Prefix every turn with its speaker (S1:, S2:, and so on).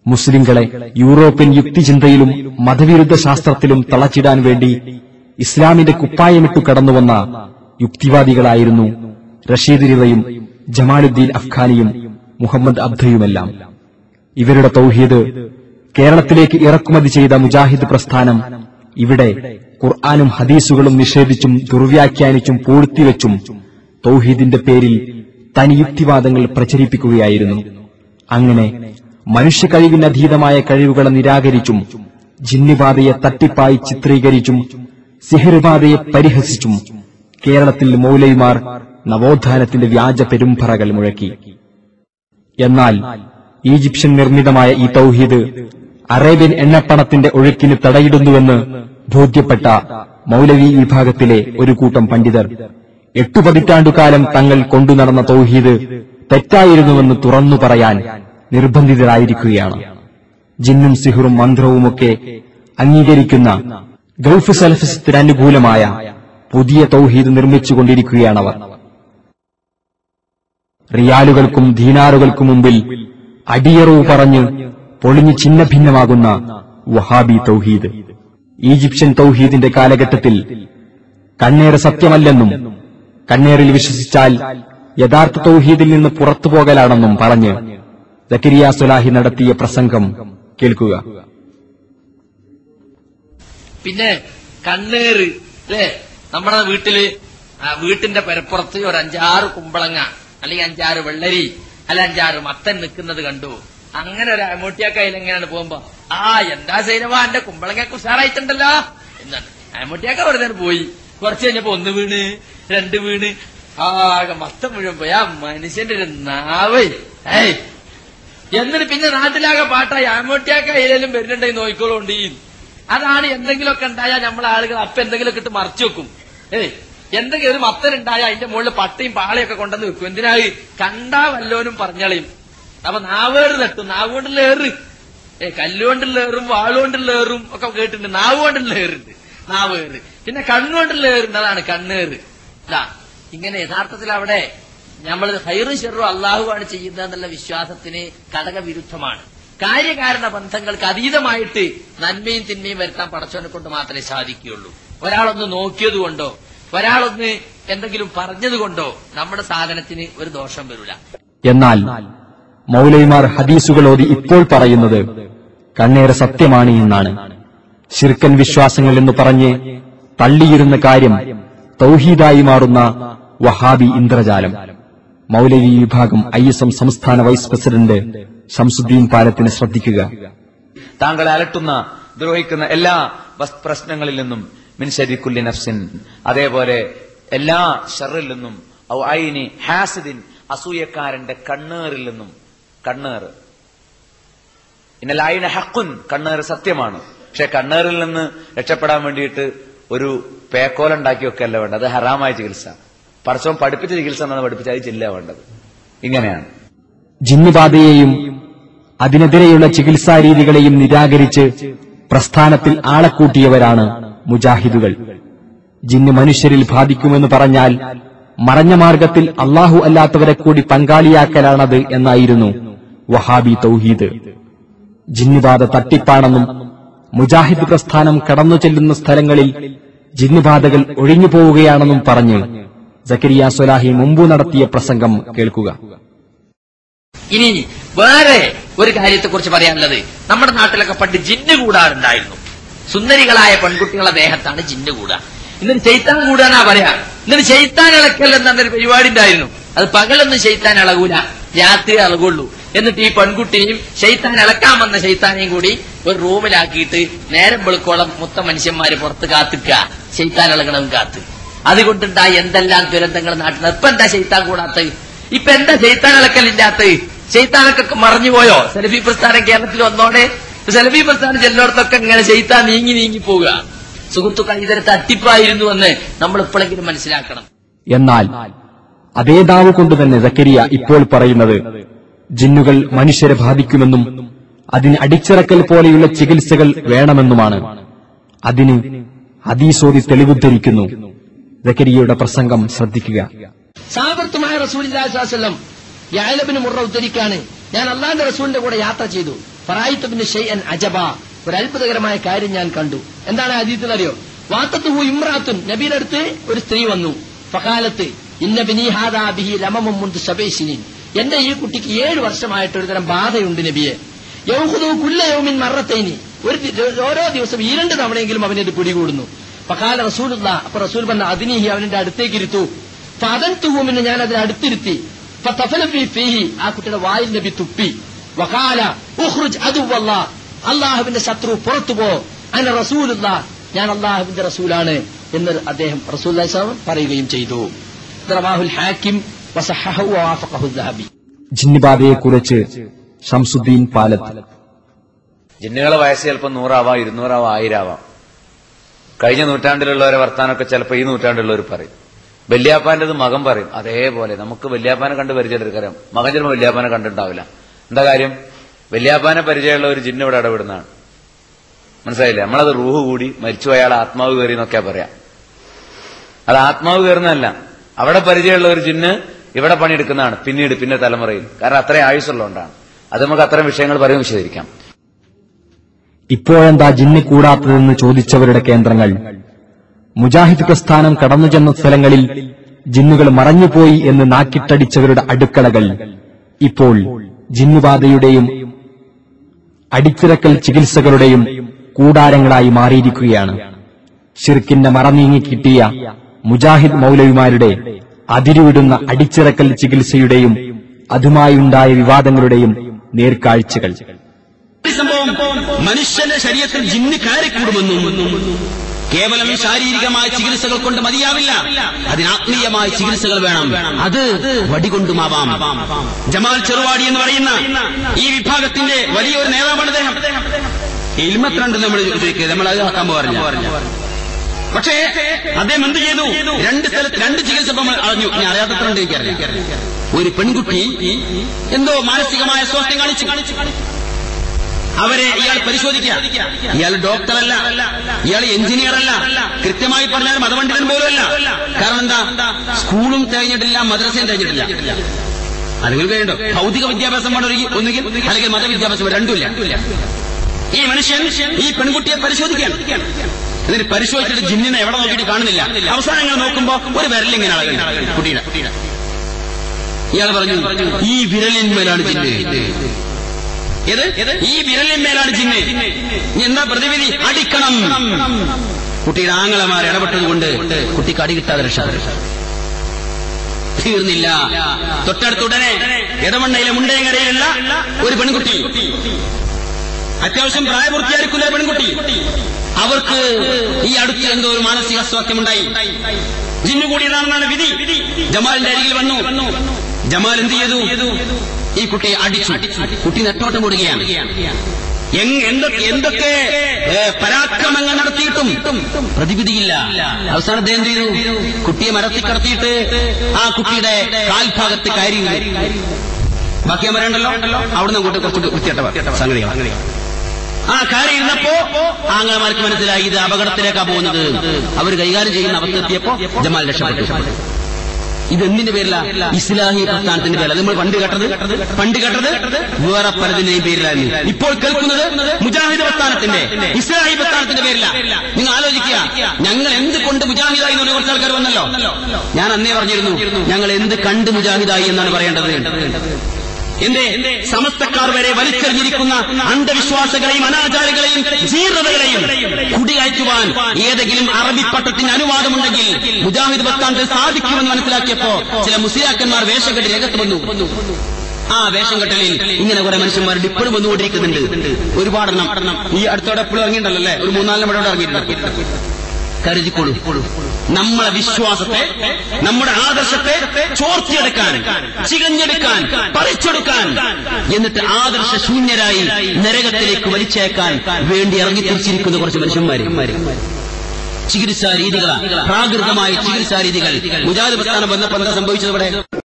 S1: മുസ്ലിങ്ങളെ യൂറോപ്യൻ യുക്തിചിന്തയിലും മതവിരുദ്ധ ശാസ്ത്രത്തിലും തളച്ചിടാൻ വേണ്ടി ഇസ്ലാമിന്റെ കുപ്പായമിട്ടു കടന്നുവന്ന യുക്തിവാദികളായിരുന്നു റഷീദ് റിവയും ജമാലുദ്ദീൻ അഫ്ഖാനിയും മുഹമ്മദ് അബ്ദയുമെല്ലാം ഇവരുടെ തൗഹീദ് കേരളത്തിലേക്ക് ഇറക്കുമതി ചെയ്ത മുജാഹിദ് പ്രസ്ഥാനം ഇവിടെ ഖുർആാനും ഹദീസുകളും നിഷേധിച്ചും ദുർവ്യാഖ്യാനിച്ചും പൂഴ്ത്തിവെച്ചും തൗഹീദിന്റെ പേരിൽ തനി യുക്തിവാദങ്ങൾ പ്രചരിപ്പിക്കുകയായിരുന്നു അങ്ങനെ മനുഷ്യ കഴിവിനധീതമായ കഴിവുകളെ നിരാകരിച്ചും ജിന്നിബാധയെ തട്ടിപ്പായി ചിത്രീകരിച്ചും സിഹിർബാധയെ പരിഹസിച്ചും കേരളത്തിൽ മൗലൈമാർ നവോത്ഥാനത്തിന്റെ വ്യാജ പെരുമ്പറകൾ മുഴക്കി എന്നാൽ ഈജിപ്ഷ്യൻ നിർമ്മിതമായ ഈ തൗഹീദ് അറേബ്യൻ എണ്ണപ്പണത്തിന്റെ ഒഴുക്കിന് തടയിടുന്നുവെന്ന് ബോധ്യപ്പെട്ട മൗലവി വിഭാഗത്തിലെ ഒരു കൂട്ടം പണ്ഡിതർ എട്ടു പതിറ്റാണ്ടുകാലം തങ്ങൾ കൊണ്ടുനടന്ന തൗഹീദ് തെറ്റായിരുന്നുവെന്ന് തുറന്നു പറയാൻ നിർബന്ധിതരായിരിക്കുകയാണ് ജിന്നും സിഹുറും മന്ത്രവുമൊക്കെ അംഗീകരിക്കുന്ന ഗൾഫ് സലഫിസത്തിന് അനുകൂലമായ പുതിയ തൗഹീദ് നിർമ്മിച്ചുകൊണ്ടിരിക്കുകയാണവർ റിയാലുകൾക്കും ദീനാറുകൾക്കും മുമ്പിൽ അടിയറവ് പറഞ്ഞ് പൊളിഞ്ഞ് ഛിന്നഭിന്നമാകുന്ന വഹാബി തൗഹീദ് ഈജിപ്ഷ്യൻ തൗഹീദിന്റെ കാലഘട്ടത്തിൽ കണ്ണേറ് സത്യമല്ലെന്നും കണ്ണേറിൽ വിശ്വസിച്ചാൽ യഥാർത്ഥ തൗഹീദിൽ നിന്ന് പുറത്തു പോകലാണെന്നും പറഞ്ഞ് സക്കരിയ സുലാഹി നടത്തിയ പ്രസംഗം കേൾക്കുക
S2: പിന്നെ കണ്ണേറ് അല്ലേ നമ്മുടെ വീട്ടില് ആ, വീട്ടിന്റെ പരപ്പുറത്ത് ഒരു അഞ്ചാറ് കുമ്പളങ്ങ അല്ലെങ്കിൽ അഞ്ചാറ് വെള്ളരി അല്ല അഞ്ചാറ് മത്തൻ നിൽക്കുന്നത് കണ്ടു അങ്ങനെ ഒരു അമൂട്ടിയാക്കയിൽ എങ്ങനെയാണ് പോകുമ്പോ ആ എന്താ സൈനവാ എന്റെ കുമ്പളങ്ങക്ക് ഉഷാറായിട്ടുണ്ടല്ലോ എന്നാണ് അമൂട്ടിയാക്ക വെറുതെ പോയി കുറച്ച് കഴിഞ്ഞപ്പോ ഒന്ന് വീണ് രണ്ട് വീണ് ആകെ മത്തം മുഴുവൻ പോയി ആ മനുഷ്യന്റെ ഒരു നാവേ ഏയ് എന്നിട്ട് പിന്നെ നാട്ടിലാകെ പാട്ടായി ആമോട്ടിയാക്ക ഏരിയയിലും വരുന്നുണ്ടെങ്കിൽ നോക്കിക്കോളുണ്ട് അതാണ് എന്തെങ്കിലുമൊക്കെ ഉണ്ടായാൽ നമ്മളെ ആളുകൾ അപ്പൊ എന്തെങ്കിലുമൊക്കെ ഇട്ട് മറച്ചു വെക്കും ഏയ് എന്തെങ്കിലും ഒരു മത്തനുണ്ടായാൽ അതിന്റെ മുകളിൽ പട്ടയും പാളയൊക്കെ കൊണ്ടുവന്ന് വെക്കും എന്തിനായി കണ്ടാ വല്ലോനും പറഞ്ഞളയും അപ്പൊ നാവേറ് തട്ടും നാവ് കൊണ്ടുള്ള ഏറ് ഏ കല്ലുകൊണ്ടുള്ള ഏറും വാളുകൊണ്ടുള്ള ഏറും ഒക്കെ കേട്ടിട്ടുണ്ട് നാവ് കൊണ്ടുള്ള ഏറുണ്ട് നാവേറ് പിന്നെ കണ്ണുകൊണ്ടുള്ള ഏറുണ്ട് അതാണ് കണ്ണേറ് ഇതാ ഇങ്ങനെ യഥാർത്ഥത്തിൽ അവിടെ നമ്മൾ ഹൈറും ഷെറും അള്ളാഹുവാണ് ചെയ്യുന്നത് എന്നുള്ള വിശ്വാസത്തിന് ഘടകവിരുദ്ധമാണ് കാര്യകാരണ ബന്ധങ്ങൾക്ക് അതീതമായിട്ട് നന്മയും തിന്മയും വരുത്താൻ പടച്ചവനെ കൊണ്ട് മാത്രമേ സാധിക്കുകയുള്ളൂ ഒരാളൊന്ന് നോക്കിയത് കൊണ്ടോ ഒരാളൊന്ന് എന്തെങ്കിലും പറഞ്ഞത് കൊണ്ടോ നമ്മുടെ സാധനത്തിന് ഒരു ദോഷം വരില്ല
S1: എന്നാൽ മൗലൈമാർ ഹദീസുകൾ ഓതി ഇപ്പോൾ പറയുന്നത് കണ്ണേറെ സത്യമാണ് എന്നാണ് ശിർക്കൻ വിശ്വാസങ്ങൾ എന്ന് പറഞ്ഞ് തള്ളിയിരുന്ന കാര്യം തൗഹീദായി മാറുന്ന വഹാബി ഇന്ദ്രജാലം മൗലവി വിഭാഗം ഐ എസ് എം സംസ്ഥാന വൈസ് പ്രസിഡന്റ് ഷംസുദ്ദീൻ പാലത്തിന് ശ്രദ്ധിക്കുക
S3: താങ്കളെ അലട്ടുന്ന ദ്രോഹിക്കുന്ന എല്ലാ വസ്- പ്രശ്നങ്ങളിൽ നിന്നും മിൻഷരിക്കുല്ലി നഫ്സിൻ അതേപോലെ എല്ലാ ഷറിൽ നിന്നും ഔ ഐനി ഹാസിദിൻ അസൂയക്കാരന്റെ കണ്ണേറിൽ നിന്നും കണ്ണേറ് ഇന്നലെ ഐന ഹക്കുൻ കണ്ണേറ് സത്യമാണ് പക്ഷെ കണ്ണേറിൽ നിന്ന് രക്ഷപ്പെടാൻ വേണ്ടിയിട്ട് ഒരു പേക്കോലുണ്ടാക്കിയൊക്കെ അല്ല വേണ്ടത് അത് ഹറാമായ ചികിത്സ പടച്ചവൻ പഠിപ്പിച്ച ചികിത്സ എന്നാണ് പഠിപ്പിച്ച അത് ചില്ല വേണ്ടത് ഇങ്ങനെയാണ്
S1: ജിന്നുബാധയെയും അതിനെതിരെയുള്ള ചികിത്സാ രീതികളെയും നിരാകരിച്ച് പ്രസ്ഥാനത്തിൽ ആളെ കൂട്ടിയവരാണ് മുജാഹിദുകൾ ജിന്ന് മനുഷ്യരിൽ ബാധിക്കുമെന്ന് പറഞ്ഞാൽ മറഞ്ഞ മാർഗത്തിൽ അള്ളാഹു അല്ലാത്തവരെ കൂടി പങ്കാളിയാക്കലാണത് എന്നായിരുന്നു വഹാബി തൗഹീദ് ജിന്നുബാധ തട്ടിപ്പാണെന്നും മുജാഹിദ് പ്രസ്ഥാനം കടന്നു ചെല്ലുന്ന സ്ഥലങ്ങളിൽ ജിന്നുബാധകൾ ഒഴിഞ്ഞു പോവുകയാണെന്നും പറഞ്ഞ് സക്കരിയ സൊലാഹി മുമ്പ് നടത്തിയ പ്രസംഗം കേൾക്കുക
S2: ഇനി വേറെ ഒരു കാര്യത്തെ കുറിച്ച് പറയാനുള്ളത് നമ്മുടെ നാട്ടിലൊക്കെ പണ്ട് ജിന്ന് കൂടാറുണ്ടായിരുന്നു സുന്ദരികളായ പെൺകുട്ടികളുടെ ദേഹത്താണ് ജിന്ന് കൂടുക എന്നിട്ട് ചെയ്ത്താൻ കൂടാനാ പറയാ എന്നിട്ട് ചെയ്ത്താൻ ഇളക്കൽ എന്നൊരു പരിപാടി ഉണ്ടായിരുന്നു അത് പകലൊന്നും ചെയ്ത്താൻ ഇളകൂല രാത്രി ഇളകുള്ളൂ എന്നിട്ട് ഈ പെൺകുട്ടിയും ശൈത്താൻ ഇളക്കാൻ വന്ന ശൈത്താനെയും കൂടി ഒരു റൂമിലാക്കിയിട്ട് നേരം വെളുക്കോളം മൊത്ത മനുഷ്യന്മാര് പുറത്ത് കാത്തിക്കുക ശൈത്താൻ ഇളകണം കാത്ത് അതുകൊണ്ടുണ്ടായ എന്തെല്ലാം ദുരന്തങ്ങൾ നാട്ടിൽ ഇപ്പൊ എന്താ ശൈത്താൻ കൂടാത്തത് ഇപ്പൊ എന്താ ചെയ്ത്താൻ ഇളക്കലില്ലാത്ത ചെയ്ത്താനൊക്കെ മറഞ്ഞു പോയോ സെലഫി പ്രസ്ഥാനം കേരളത്തിൽ വന്നോടെ സെലഫി പ്രസ്ഥാനം ചെല്ലോടത്തൊക്കെ ഇങ്ങനെ ചെയ്ത്താൻ നീങ്ങി നീങ്ങി പോവുക സുഹൃത്തുക്കൾ ഇതൊരു തട്ടിപ്പായിരുന്നു എന്ന് നമ്മൾ ഇപ്പോഴെങ്കിലും മനസ്സിലാക്കണം
S1: എന്നാൽ അതേ ദാവ് കൊണ്ട് തന്നെ സക്കരിയ ഇപ്പോൾ പറയുന്നത് ജിന്നുകൾ മനുഷ്യരെ ബാധിക്കുമെന്നും അതിന് അടിച്ചിറക്കൽ പോലെയുള്ള ചികിത്സകൾ വേണമെന്നുമാണ് അതിന് ഹദീസോതി തെളിവുദ്ധരിക്കുന്നു സക്കരിയയുടെ പ്രസംഗം ശ്രദ്ധിക്കുക
S2: സാബർത്തുമായ റസൂലില്ലാസ്ലം യാലബിന് മുറ ഉദ്ധരിക്കാണ് ഞാൻ അള്ളാന്റെ റസൂലിന്റെ കൂടെ യാത്ര ചെയ്തു ഫറായിത്തബിന്റെ ഷെയ്യൻ അജബ ഒരു അത്ഭുതകരമായ കാര്യം ഞാൻ കണ്ടു എന്താണ് അതീത്തിൽ അറിയോ വാത്തത്തുഹു ഇമ്രാത്തുൻ നബിയുടെ അടുത്ത് ഒരു സ്ത്രീ വന്നു ഫകാലത്ത് ഇന്ന ബിനിഹാദാ ബിഹി ലമമും മുന്ത് ശബേശിനിൻ എന്റെ ഈ കുട്ടിക്ക് ഏഴ് വർഷമായിട്ട് ഒരു തരം ബാധയുണ്ട് നബിയെ യൗഹുദു കുല്ല യൗമിൻ മറത്തേനി ഒരു ദി- ഓരോ ദിവസം ഈ രണ്ട് തവണയെങ്കിലും അവനത് പിടികൂടുന്നു ഫകാല റസൂലുള്ള അപ്പൊ റസൂൽ പറഞ്ഞ അതിനീഹി അവന്റെ അടുത്തേക്ക് ഇരുത്തു ഫതൻതുഹുമിന് ഞാൻ അതിനെ അടുത്തിരുത്തി ഫതഫല ഫീ ഫീഹി ആ കുട്ടിയുടെ വായിൽ നബി തുപ്പി വകാല ഉഖ്റുജ് അദുവല്ല അള്ളാഹുവിന്റെ ശത്രു പുറത്തു പോ അന റസൂലുള്ള ഞാൻ അള്ളാഹുവിന്റെ റസൂലാണ് എന്ന് അദ്ദേഹം റസൂൽ പറയുകയും ചെയ്തു ഇത് റവാഹുൽ ഹാക്കിം വസഹഹു വവാഫഖഹു ദഹബി
S1: ജിന്നിബാധയെക്കുറിച്ച് ഷംസുദ്ദീൻ പാലത്ത്
S3: ജിന്നുകളെ വയസ്സ് ചിലപ്പോൾ നൂറാവാം ഇരുന്നൂറാവാം ആയിരാവാം കഴിഞ്ഞ നൂറ്റാണ്ടിലുള്ളവരെ വർത്താനമൊക്കെ ചിലപ്പോൾ ഈ നൂറ്റാണ്ടിലുള്ളവർ പറയും വല്യാപ്പാന്റേത് മകൻ പറയും അതേപോലെ നമുക്ക് വല്യാപ്പാനെ കണ്ട് പരിചയമെടുക്കറിയാം മകൻ ചിലപ്പോൾ വല്യാപ്പാനെ കണ്ടിട്ടുണ്ടാവില്ല എന്താ കാര്യം വല്യാപ്പാനെ പരിചയമുള്ള ഒരു ജിന്ന് ഇവിടെ ഇടപെടുന്നതാണ് മനസ്സിലായില്ലേ നമ്മളത് റൂഹ് കൂടി മരിച്ചുപോയ ആൾ ആത്മാവ് കയറി എന്നൊക്കെ പറയാം അത് ആത്മാവ് കയറുന്നതല്ല അവിടെ പരിചയമുള്ള ഒരു ജിന്ന് ഇവിടെ പണിയെടുക്കുന്നതാണ് പിന്നീട് പിന്നെ തലമുറയിൽ കാരണം അത്രയും ആയുസ്സുള്ളതുകൊണ്ടാണ് അത് നമുക്ക് അത്തരം വിഷയങ്ങൾ പറയും വിശദീകരിക്കാം
S1: ഇപ്പോഴെന്താ ജിന്ന് കൂടാത്തതെന്ന് ചോദിച്ചവരുടെ കേന്ദ്രങ്ങൾ മുജാഹിദ് പ്രസ്ഥാനം കടന്നു ചെന്ന സ്ഥലങ്ങളിൽ ജിന്നുകൾ മറഞ്ഞുപോയി എന്ന് നാക്കിട്ടടിച്ചവരുടെ അടുക്കളകൾ ഇപ്പോൾ ജിന്നുബാധയുടെയും അടിച്ചിറക്കൽ ചികിത്സകളുടെയും കൂടാരങ്ങളായി മാറിയിരിക്കുകയാണ് ഷിർക്കിന്റെ മറനീങ്ങി കിട്ടിയ മുജാഹിദ് മൗലവിമാരുടെ അതിരുവിടുന്ന അടിച്ചിറക്കൽ ചികിത്സയുടെയും അതുമായുണ്ടായ വിവാദങ്ങളുടെയും നേർക്കാഴ്ചകൾ
S4: ഈ സംഭവം മനുഷ്യന്റെ ശരീരത്തിൽ ജിന്ന് കയറിക്കൂടുമെന്നും കേവലം ശാരീരികമായ ചികിത്സകൾ കൊണ്ട് മതിയാവില്ല അതിന് ആത്മീയമായ ചികിത്സകൾ വേണം അത് വടികൊണ്ടുമാവാം ജമാൽ ചെറുവാടി എന്ന് പറയുന്ന ഈ വിഭാഗത്തിന്റെ വലിയൊരു നേതാവാണ് അദ്ദേഹം ഇൽമത്രണ്ട് നമ്മൾ ചോദിക്കുക നമ്മൾ അത് ആക്കാൻ പോകാറില്ല പക്ഷേ അദ്ദേഹം എന്ത് ചെയ്തു രണ്ട് സ്ഥലത്ത് രണ്ട് ചികിത്സ ഇപ്പം നമ്മൾ അറിഞ്ഞു ഞാൻ അറിയാത്തത്രണ്ട് എനിക്കറിയാം ഒരു പെൺകുട്ടി എന്തോ മാനസികമായ സ്വാസ്ഥ്യം കാണിച്ചു അവരെ ഇയാൾ പരിശോധിക്കുക ഇയാൾ ഡോക്ടറല്ല ഇയാൾ എഞ്ചിനീയർ അല്ല കൃത്യമായി പറഞ്ഞാൽ മതപണ്ഡിതൻ പോലും അല്ല കാരണം എന്താ സ്കൂളും കഴിഞ്ഞിട്ടില്ല മദ്രസയും കഴിഞ്ഞിട്ടില്ല അല്ലെങ്കിൽ കഴിയണ്ടോ ഭൗതിക വിദ്യാഭ്യാസം വേണം ഒരു- ഒന്നുകിൽ അല്ലെങ്കിൽ മതവിദ്യാഭ്യാസം വേണം. രണ്ടുമില്ല ഈ മനുഷ്യൻ ഈ പെൺകുട്ടിയെ പരിശോധിക്കുകയാണ് എന്നിട്ട് പരിശോധിച്ചിട്ട് ജിന്നിനെ എവിടെ നോക്കിയിട്ട് കാണുന്നില്ല അവസാനം ഇങ്ങനെ നോക്കുമ്പോ ഒരു വിരലിങ്ങനെ അളകുന്നു കുട്ടിയുടെ ഇയാൾ പറഞ്ഞു ഈ വിരലിന്മേലാണ് ജിന്ന് ഏത് ഈ വിരലിന്മേലാണ് ജിന്ന് ഇനി എന്താ പ്രതിവിധി അടിക്കണം കുട്ടിയുടെ ആങ്ങളമാർ ഇടപെട്ടതുകൊണ്ട് കുട്ടിക്ക് അടി കിട്ടാതെ രക്ഷ തീർന്നില്ല തൊട്ടടുത്തുടനെ ഇടമണ്ണയിലെ മുണ്ടയങ്ങരയിലുള്ള ഒരു പെൺകുട്ടി അത്യാവശ്യം പ്രായപൂർത്തിയായിരിക്കുന്ന ഒരു പെൺകുട്ടി അവർക്ക് ഈ അടുത്ത് എന്തോ ഒരു മാനസിക സ്വാസ്ഥ്യമുണ്ടായി ജിന്നു കൂടിയതാണെന്നാണ് വിധി ജമാലിന്റെ അരികിൽ വന്നു ജമാൽ എന്ത് ചെയ്തു ഈ കുട്ടിയെ അടിച്ചു കുട്ടി നെട്ടോട്ടം ഓടുകയാണ് എങ് എന്തൊക്കെ എന്തൊക്കെ ഏ, പരാക്രമങ്ങൾ നടത്തിയിട്ടും പ്രതിവിധിയില്ല അവസാനം അദ്ദേഹം എന്ത് ചെയ്തു കുട്ടിയെ മരത്തിൽ കടത്തിയിട്ട് ആ കുട്ടിയുടെ കാൽഭാഗത്ത് കയറി ബാക്കി ഞാൻ പറയണ്ടല്ലോ അവിടുന്ന് അങ്ങോട്ട് കുറച്ച് വൃത്തിയട്ട സംഗതികൾ ആ കയറി ഇരുന്നപ്പോ ആങ്ങളമാർക്ക് മനസ്സിലായി ഇത് അപകടത്തിലേക്കാ പോകുന്നത് അവർ കൈകാര്യം ചെയ്യുന്ന അവസ്ഥ എത്തിയപ്പോ ജമാൽ രക്ഷപ്പെട്ടു ഇതെന്തിന്റെ പേരില ഇസ്ലാഹി പ്രസ്ഥാനത്തിന്റെ പേരില നമ്മൾ പണ്ട് കേട്ടത് പണ്ട് കേട്ടത് വേറെ പലതിന്റെയും പേരിലായിരുന്നു ഇപ്പോൾ കേൾക്കുന്നത് മുജാഹിദ് പ്രസ്ഥാനത്തിന്റെ ഇസ്ലാഹി പ്രസ്ഥാനത്തിന്റെ പേരില നിങ്ങൾ ആലോചിക്കുക ഞങ്ങൾ എന്ത് കൊണ്ട് മുജാഹിദായി എന്ന് പറഞ്ഞ കുറച്ച് ആൾക്കാർ വന്നല്ലോ ഞാൻ അന്നേ പറഞ്ഞിരുന്നു ഞങ്ങൾ എന്ത് കണ്ട് മുജാഹിദായി എന്നാണ് പറയേണ്ടത് എന്തേ സമസ്തക്കാർ വരെ വലിച്ചെറിഞ്ഞിരിക്കുന്ന അന്ധവിശ്വാസങ്ങളെയും അനാചാരങ്ങളെയും ജീർണതകളെയും കുടികയറ്റുവാൻ ഏതെങ്കിലും അറബി പട്ടത്തിന് അനുവാദമുണ്ടെങ്കിൽ മുജാഹിദ് പ്രസ്ഥാനത്തിൽ സാധിക്കുമെന്ന് മനസ്സിലാക്കിയപ്പോ ചില മുസ്ലിയാക്കന്മാർ വേഷം കെട്ടി രംഗത്ത് വന്നു ആ വേഷം കെട്ടലിൽ ഇങ്ങനെ കുറെ മനുഷ്യന്മാർ ഇപ്പോഴും വന്നുകൊണ്ടിരിക്കുന്നുണ്ട് ഒരുപാടെണ്ണം ഈ അടുത്തോടെ എപ്പോഴും ഇറങ്ങിയിട്ടുണ്ടല്ലോ അല്ലേ ഒരു മൂന്നാലിനും ഇവിടെ ഇറങ്ങിയിട്ടുണ്ട് കരുതിക്കൊള്ളു നമ്മളെ വിശ്വാസത്തെ നമ്മുടെ ആദർശത്തെ ചോർത്തിയെടുക്കാൻ ചികഞ്ഞെടുക്കാൻ പറിച്ചെടുക്കാൻ എന്നിട്ട് ആദർശ ശൂന്യരായി നരകത്തിലേക്ക് വലിച്ചേക്കാൻ വേണ്ടി ഇറങ്ങി തിരിച്ചിരിക്കുന്ന കുറച്ച് മനുഷ്യന്മാര് ചികിത്സാ രീതികളാണ് പ്രാകൃതമായ ചികിത്സാ രീതികൾ മുജാദ് പ്രസ്ഥാനം വന്നപ്പോൾ എന്താ സംഭവിച്ചത് ഇവിടെ